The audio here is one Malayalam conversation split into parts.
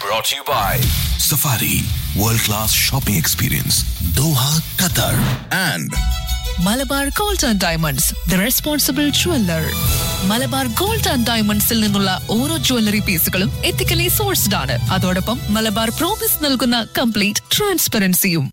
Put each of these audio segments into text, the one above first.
brought to you by Safari World Class Shopping Experience Doha, Qatar and Malabar gold and diamonds the responsible jeweller Malabar gold and ഡയമണ്ട്സിൽ നിന്നുള്ള ഓരോ ജ്വല്ലറി പീസുകളും എത്തിക്കലി സോഴ്സ്ഡ് ആണ് അതോടൊപ്പം മലബാർ പ്രോമിസ് നൽകുന്ന കംപ്ലീറ്റ് ട്രാൻസ്പെറൻസിയും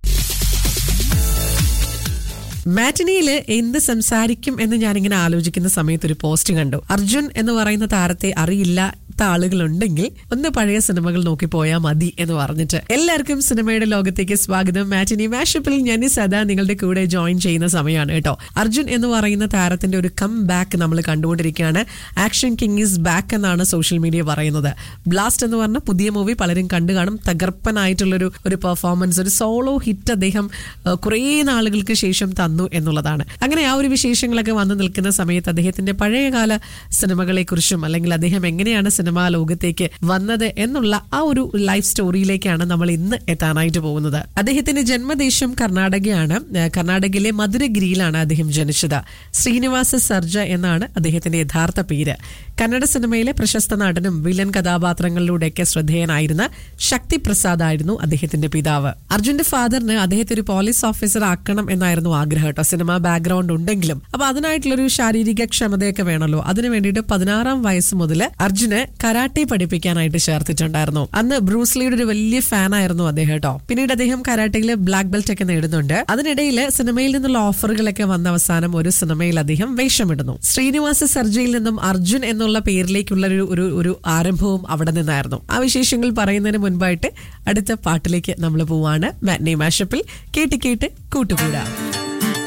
മാറ്റിനിയില് എന്ത് സംസാരിക്കും എന്ന് ഞാനിങ്ങനെ ആലോചിക്കുന്ന സമയത്ത് ഒരു പോസ്റ്റ് കണ്ടു അർജുൻ എന്ന് പറയുന്ന താരത്തെ അറിയില്ലാത്ത ആളുകളുണ്ടെങ്കിൽ ഒന്ന് പഴയ സിനിമകൾ നോക്കി പോയാൽ മതി എന്ന് പറഞ്ഞിട്ട് എല്ലാവർക്കും സിനിമയുടെ ലോകത്തേക്ക് സ്വാഗതം മാറ്റിനി മാഷപ്പിൽ ഞാൻ സദാ നിങ്ങളുടെ കൂടെ ജോയിൻ ചെയ്യുന്ന സമയമാണ് കേട്ടോ അർജുൻ എന്ന് പറയുന്ന താരത്തിന്റെ ഒരു കം ബാക്ക് നമ്മൾ കണ്ടുകൊണ്ടിരിക്കുകയാണ് ആക്ഷൻ കിങ് ഈസ് ബാക്ക് എന്നാണ് സോഷ്യൽ മീഡിയ പറയുന്നത് ബ്ലാസ്റ്റ് എന്ന് പറഞ്ഞ പുതിയ മൂവി പലരും കണ്ടു കാണും തകർപ്പനായിട്ടുള്ളൊരു ഒരു പെർഫോമൻസ് ഒരു സോളോ ഹിറ്റ് അദ്ദേഹം ഏഹ്, കുറേ നാളുകൾക്ക് ശേഷം തന്നു എന്നുള്ളതാണ് അങ്ങനെ ആ ഒരു വിശേഷങ്ങളൊക്കെ വന്നു നിൽക്കുന്ന സമയത്ത് അദ്ദേഹത്തിന്റെ പഴയകാല സിനിമകളെ കുറിച്ചും അല്ലെങ്കിൽ അദ്ദേഹം എങ്ങനെയാണ് സിനിമാ ലോകത്തേക്ക് വന്നത് എന്നുള്ള ആ ഒരു ലൈഫ് സ്റ്റോറിയിലേക്കാണ് നമ്മൾ ഇന്ന് എത്താനായിട്ട് പോകുന്നത് അദ്ദേഹത്തിന്റെ ജന്മദേശം കർണാടകയാണ് ഏഹ്, കർണാടകയിലെ മധുരഗിരിയിലാണ് അദ്ദേഹം ജനിച്ചത് ശ്രീനിവാസ സർജ എന്നാണ് അദ്ദേഹത്തിന്റെ യഥാർത്ഥ പേര് കന്നഡ സിനിമയിലെ പ്രശസ്ത നടനും വില്ലൻ കഥാപാത്രങ്ങളിലൂടെയൊക്കെ ശ്രദ്ധേയനായിരുന്ന ശക്തി പ്രസാദ് ആയിരുന്നു അദ്ദേഹത്തിന്റെ പിതാവ് അർജുന്റെ ഫാദറിന് അദ്ദേഹത്തെ ഒരു പോലീസ് ഓഫീസർ ആക്കണം എന്നായിരുന്നു ആഗ്രഹം കേട്ടോ സിനിമ ബാക്ക്ഗ്രൗണ്ട് ഉണ്ടെങ്കിലും അപ്പൊ അതിനായിട്ടുള്ളൊരു ശാരീരിക ക്ഷമതയൊക്കെ വേണമല്ലോ അതിനു വേണ്ടിയിട്ട് പതിനാറാം വയസ്സ് മുതൽ അർജുന് കരാട്ടെ പഠിപ്പിക്കാനായിട്ട് ചേർത്തിട്ടുണ്ടായിരുന്നു അന്ന് ബ്രൂസ്ലിയുടെ ഒരു വലിയ ഫാൻ ആയിരുന്നു അദ്ദേഹം കേട്ടോ പിന്നീട് അദ്ദേഹം കരാട്ടയിൽ ബ്ലാക്ക് ബെൽറ്റ് ഒക്കെ നേടുന്നുണ്ട് അതിനിടയിൽ സിനിമയിൽ നിന്നുള്ള ഓഫറുകളൊക്കെ വന്ന അവസാനം ഒരു സിനിമയിൽ അദ്ദേഹം വേഷമിടുന്നു ശ്രീനിവാസ സർജയിൽ നിന്നും അർജുൻ എന്നുള്ള പേരിലേക്കുള്ള ഒരു ഒരു ഒരു ആരംഭവും അവിടെ നിന്നായിരുന്നു ആ വിശേഷങ്ങൾ പറയുന്നതിന് മുൻപായിട്ട് അടുത്ത പാട്ടിലേക്ക് നമ്മൾ പോവാണ് മാറ്റ്നി മാഷപ്പിൽ കേട്ട് കേട്ട് കൂട്ടുകൂടാം